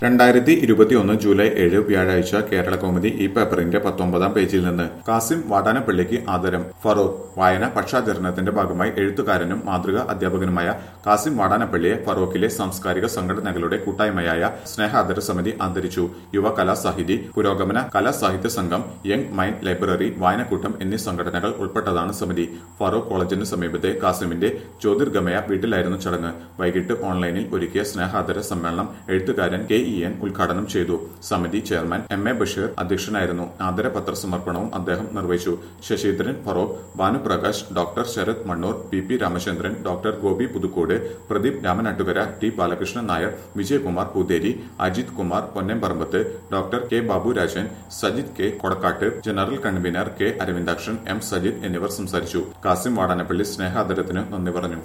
രണ്ടായിരത്തി ഇരുപത്തിയൊന്ന് ജൂലൈ ഏഴ് വ്യാഴാഴ്ച കേരള കൗമുദി ഈ പേപ്പറിന്റെ പത്തൊമ്പതാം പേജിൽ നിന്ന് കാസിം വാടാനപ്പള്ളിക്ക് ആദരം ഫറൂഖ് വായന പക്ഷാചരണത്തിന്റെ ഭാഗമായി എഴുത്തുകാരനും മാതൃകാ അധ്യാപകനുമായ കാസിം വാടാനപ്പള്ളിയെ ഫറൂഖിലെ സാംസ്കാരിക സംഘടനകളുടെ കൂട്ടായ്മയായ സ്നേഹാദര സമിതി ആദരിച്ചു യുവ കലാസാഹിതി പുരോഗമന കലാസാഹിത്യ സംഘം യങ് മൈൻഡ് ലൈബ്രറി വായനക്കൂട്ടം എന്നീ സംഘടനകൾ ഉൾപ്പെട്ടതാണ് സമിതി ഫറൂഖ് കോളേജിന് സമീപത്തെ കാസിമിന്റെ ജ്യോതിർഗമയ വീട്ടിലായിരുന്നു ചടങ്ങ് വൈകിട്ട് ഓൺലൈനിൽ ഒരുക്കിയ സ്നേഹാദര സമ്മേളനം എഴുത്തുകാരൻ കെ ഇ എൻ ഉദ്ഘാടനം ചെയ്തു സമിതി ചെയർമാൻ എം എ ബഷീർ അധ്യക്ഷനായിരുന്നു ആദര പത്രസമർപ്പണവും അദ്ദേഹം നിർവഹിച്ചു Sasheendran Feroke Bhanuprakash doctor Sarath Mannur P P Ramachandran doctor Gopi Puthukkode Pradeep Ramanattukara T Balakrishnan Nair Vijayakumar Pootheri Ajith Kumar Ponnamparambath doctor K Baburajan Sajith K Kodakkatt general convener K Aravindakshan M Sajith എന്നിവർ സംസാരിച്ചു കാസിം വാടാനപ്പള്ളി സ്നേഹാദരത്തിന് നന്ദി പറഞ്ഞു